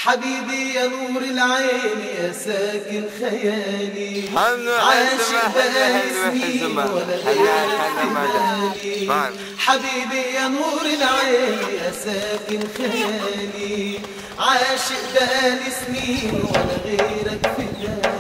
حبيبي يا نور العين يا ساكن خيالي حنو عاشق بقالي حنو سنين حنو ولا حنو غيرك في حنو بالي نعم. حبيبي يا نور العين يا ساكن خيالي عاشق بقالي سنين ولا غيرك في بالي